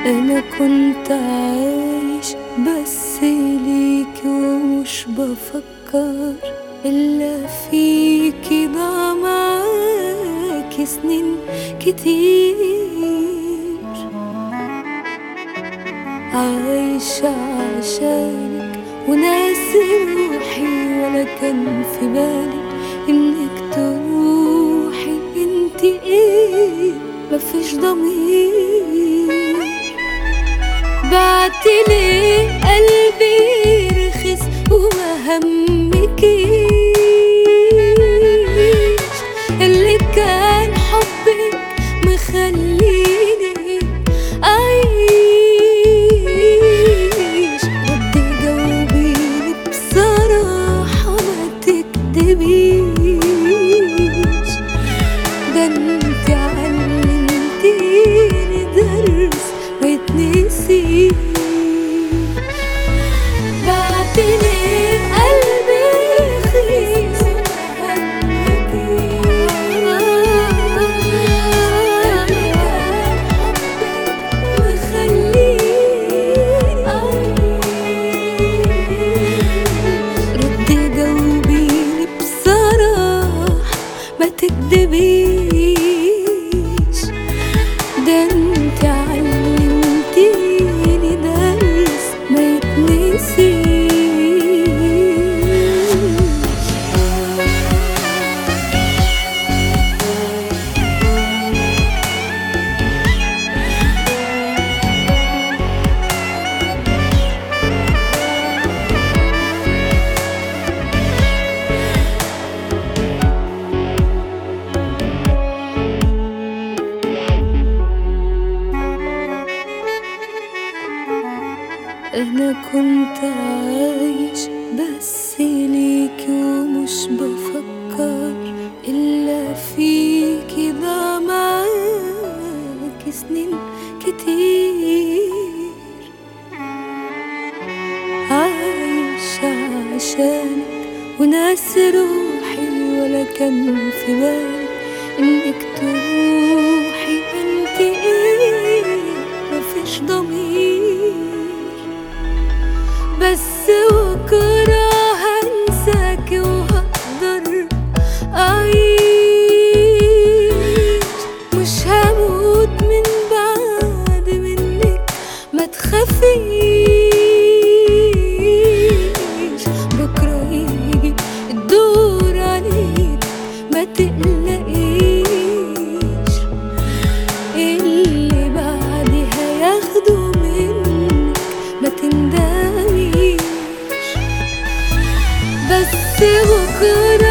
أنا كنت عايش بس ليك ومش بفكر إلا فيكي ضاع معاكي سنين كتير عايشة عشانك وناسي روحي ولا كان في بالي إنك تروحي انتي ايه مفيش ضمير بعتلي قلبي رخص وما همكيش اللي كان حبك مخليني أعيش ردي جاوبيني بصراحة ما تكدبيش ده انت علمتيني درس ما يتنسيش بعتلي قلبي رخيص ردي جاوبيني بصراحة ما تكدبيش ده انت علمتيني درس ما يتنسيش أنا كنت عايش بس ليكي ومش بفكر إلا فيكي ضاع معاكي سنين كتير عايشة عشانك وناسي روحي ولا كان في بالي إنك تروحي انتي ايه مفيش ضمير بس بكرة هنساكي وهقدر أعيش مش هموت من بعد منك ما تخافيش بكرة يجي الدور عليك ما تقلقيش اللي بعدي هياخده منك ما تندميش بس بكرة